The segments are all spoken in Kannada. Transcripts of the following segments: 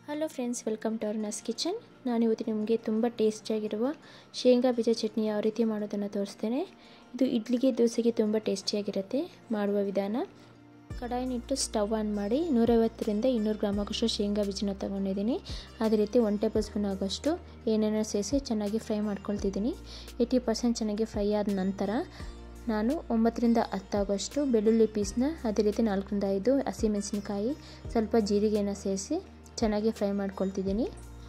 ಹಲೋ ಫ್ರೆಂಡ್ಸ್ ವೆಲ್ಕಮ್ ಟು ನಸ್ ಕಿಚನ್ ನಾನು ಇವತ್ತು ನಿಮಗೆ ತುಂಬ ಟೇಸ್ಟಿಯಾಗಿರುವ ಶೇಂಗಾ ಬೀಜ ಚಟ್ನಿ ಯಾವ ರೀತಿ ಮಾಡೋದನ್ನು ತೋರಿಸ್ತೇನೆ ಇದು ಇಡ್ಲಿಗೆ ದೋಸೆಗೆ ತುಂಬ ಟೇಸ್ಟಿಯಾಗಿರುತ್ತೆ ಮಾಡುವ ವಿಧಾನ ಕಡಾಯಿನಿಟ್ಟು ಸ್ಟವ್ ಆನ್ ಮಾಡಿ ನೂರೈವತ್ತರಿಂದ ಇನ್ನೂರು ಗ್ರಾಮ್ ಆಗೋಷ್ಟು ಶೇಂಗಾ ಬೀಜನ ತೊಗೊಂಡಿದ್ದೀನಿ ಅದೇ ರೀತಿ ಒನ್ ಟೇಬಲ್ ಸ್ಪೂನ್ ಆಗೋಷ್ಟು ಏನೇನೋ ಸೇರಿಸಿ ಚೆನ್ನಾಗಿ ಫ್ರೈ ಮಾಡ್ಕೊಳ್ತಿದ್ದೀನಿ ಏಯ್ಟಿ ಪರ್ಸೆಂಟ್ ಚೆನ್ನಾಗಿ ಫ್ರೈ ಆದ ನಂತರ ನಾನು ಒಂಬತ್ತರಿಂದ ಹತ್ತಾಗೋಷ್ಟು ಬೆಳ್ಳುಳ್ಳಿ ಪೀಸ್ನ ಅದೇ ರೀತಿ ನಾಲ್ಕರಿಂದ ಐದು ಹಸಿಮೆಣಸಿನಕಾಯಿ ಸ್ವಲ್ಪ ಜೀರಿಗೆನ ಸೇರಿಸಿ ಚೆನ್ನಾಗಿ ಫ್ರೈ ಮಾಡ್ಕೊಳ್ತಿದ್ದೀನಿ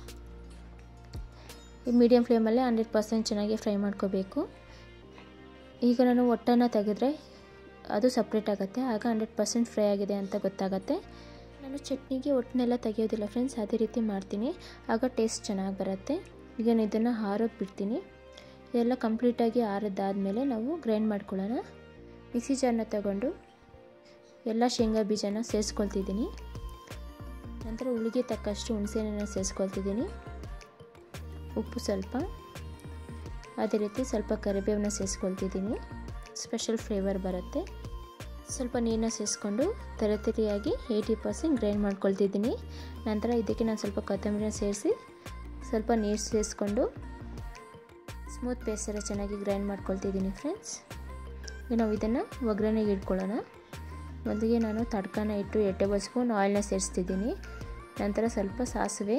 ಈ ಮೀಡಿಯಮ್ ಫ್ಲೇಮಲ್ಲೇ ಹಂಡ್ರೆಡ್ ಪರ್ಸೆಂಟ್ ಚೆನ್ನಾಗಿ ಫ್ರೈ ಮಾಡ್ಕೋಬೇಕು ಈಗ ನಾನು ಒಟ್ಟನ್ನು ತೆಗೆದ್ರೆ ಅದು ಸಪ್ರೇಟ್ ಆಗುತ್ತೆ ಆಗ ಹಂಡ್ರೆಡ್ ಪರ್ಸೆಂಟ್ ಫ್ರೈ ಆಗಿದೆ ಅಂತ ಗೊತ್ತಾಗುತ್ತೆ ನಾನು ಚಟ್ನಿಗೆ ಒಟ್ಟನ್ನೆಲ್ಲ ತೆಗೆಯೋದಿಲ್ಲ ಫ್ರೆಂಡ್ಸ್ ಅದೇ ರೀತಿ ಮಾಡ್ತೀನಿ ಆಗ ಟೇಸ್ಟ್ ಚೆನ್ನಾಗಿ ಬರುತ್ತೆ ಈಗ ನಾನು ಇದನ್ನು ಹಾರೋದು ಬಿಡ್ತೀನಿ ಇದೆಲ್ಲ ಕಂಪ್ಲೀಟಾಗಿ ಆರಿದ್ದಾದಮೇಲೆ ನಾವು ಗ್ರೈಂಡ್ ಮಾಡ್ಕೊಳ್ಳೋಣ ಮಿಕ್ಸಿ ಜಾರ್ನ ತಗೊಂಡು ಎಲ್ಲ ಶೇಂಗಾ ಬೀಜನ ಸೇರಿಸ್ಕೊಳ್ತಿದ್ದೀನಿ ನಂತರ ಹುಳಿಗೆ ತಕ್ಕಷ್ಟು ಹುಣಸೆಹಣ್ಣನ್ನು ಸೇರಿಸ್ಕೊಳ್ತಿದ್ದೀನಿ ಉಪ್ಪು ಸ್ವಲ್ಪ ಅದೇ ರೀತಿ ಸ್ವಲ್ಪ ಕರಿಬೇವನ್ನ ಸೇರಿಸ್ಕೊಳ್ತಿದ್ದೀನಿ ಸ್ಪೆಷಲ್ ಫ್ಲೇವರ್ ಬರುತ್ತೆ ಸ್ವಲ್ಪ ನೀರನ್ನ ಸೇರಿಸ್ಕೊಂಡು ತರತರಿಯಾಗಿ ಏಯ್ಟಿ ಪರ್ಸೆಂಟ್ ಗ್ರೈಂಡ್ ಮಾಡ್ಕೊಳ್ತಿದ್ದೀನಿ ನಂತರ ಇದಕ್ಕೆ ನಾನು ಸ್ವಲ್ಪ ಕೊತ್ತಂಬರಿನ ಸೇರಿಸಿ ಸ್ವಲ್ಪ ನೀರು ಸೇರಿಸ್ಕೊಂಡು ಸ್ಮೂತ್ ಪೇಸ್ಟರ ಚೆನ್ನಾಗಿ ಗ್ರೈಂಡ್ ಮಾಡ್ಕೊಳ್ತಿದ್ದೀನಿ ಫ್ರೆಂಡ್ಸ್ ಈಗ ನಾವು ಇದನ್ನು ಒಗ್ಗರಣೆಗೆ ಇಟ್ಕೊಳ್ಳೋಣ ಮೊದಲಿಗೆ ನಾನು ತಡ್ಕನ ಇಟ್ಟು ಎರಡು ಟೇಬಲ್ ಸ್ಪೂನ್ ಆಯಿಲ್ನ ಸೇರಿಸ್ತಿದ್ದೀನಿ ನಂತರ ಸ್ವಲ್ಪ ಸಾಸಿವೆ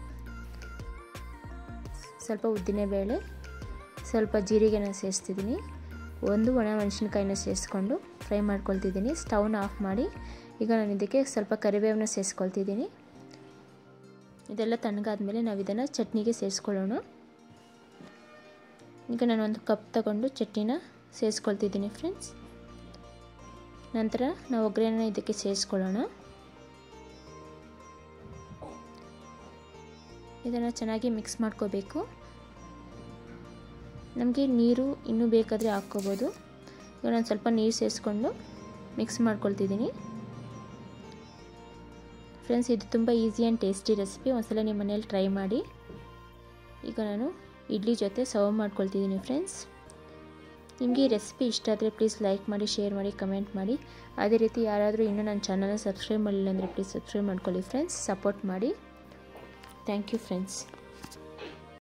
ಸ್ವಲ್ಪ ಉದ್ದಿನಬೇಳೆ ಸ್ವಲ್ಪ ಜೀರಿಗೆನ ಸೇರಿಸ್ತಿದ್ದೀನಿ ಒಂದು ಒಣ ಮೆಣಸಿನ್ಕಾಯಿನ ಸೇರಿಸ್ಕೊಂಡು ಫ್ರೈ ಮಾಡ್ಕೊಳ್ತಿದ್ದೀನಿ ಸ್ಟವ್ನ ಆಫ್ ಮಾಡಿ ಈಗ ನಾನು ಇದಕ್ಕೆ ಸ್ವಲ್ಪ ಕರಿಬೇವನ್ನ ಸೇರಿಸ್ಕೊಳ್ತಿದ್ದೀನಿ ಇದೆಲ್ಲ ತಣ್ಣಗಾದ್ಮೇಲೆ ನಾವು ಇದನ್ನು ಚಟ್ನಿಗೆ ಸೇರಿಸ್ಕೊಳ್ಳೋಣ ಈಗ ನಾನು ಒಂದು ಕಪ್ ತಗೊಂಡು ಚಟ್ನಿನ ಸೇರಿಸ್ಕೊಳ್ತಿದ್ದೀನಿ ಫ್ರೆಂಡ್ಸ್ ನಂತರ ನಾವು ಒಗ್ಗರಣೆನ ಇದಕ್ಕೆ ಸೇರಿಸ್ಕೊಳ್ಳೋಣ ಇದನ್ನು ಚೆನ್ನಾಗಿ ಮಿಕ್ಸ್ ಮಾಡ್ಕೋಬೇಕು ನಮಗೆ ನೀರು ಇನ್ನೂ ಬೇಕಾದರೆ ಹಾಕ್ಕೋಬೋದು ಈಗ ನಾನು ಸ್ವಲ್ಪ ನೀರು ಸೇರಿಸ್ಕೊಂಡು ಮಿಕ್ಸ್ ಮಾಡ್ಕೊಳ್ತಿದ್ದೀನಿ ಫ್ರೆಂಡ್ಸ್ ಇದು ತುಂಬ ಈಸಿ ಆ್ಯಂಡ್ ಟೇಸ್ಟಿ ರೆಸಿಪಿ ಒಂದ್ಸಲ ನಿಮ್ಮ ಮನೇಲಿ ಟ್ರೈ ಮಾಡಿ ಈಗ ನಾನು ಇಡ್ಲಿ ಜೊತೆ ಸರ್ವ್ ಮಾಡ್ಕೊಳ್ತಿದ್ದೀನಿ ಫ್ರೆಂಡ್ಸ್ ನಿಮಗೆ ಈ ರೆಸಿಪಿ ಇಷ್ಟ ಆದರೆ ಪ್ಲೀಸ್ ಲೈಕ್ ಮಾಡಿ ಶೇರ್ ಮಾಡಿ ಕಮೆಂಟ್ ಮಾಡಿ ಅದೇ ರೀತಿ ಯಾರಾದರೂ ಇನ್ನೂ ನನ್ನ ಚಾನಲ್ನ ಸಬ್ಸ್ಕ್ರೈಬ್ ಮಾಡಿಲ್ಲ ಅಂದರೆ ಪ್ಲೀಸ್ ಸಬ್ಸ್ಕ್ರೈಬ್ ಮಾಡ್ಕೊಳ್ಳಿ ಫ್ರೆಂಡ್ಸ್ ಸಪೋರ್ಟ್ ಮಾಡಿ ಥ್ಯಾಂಕ್ ಯು ಫ್ರೆಂಡ್ಸ್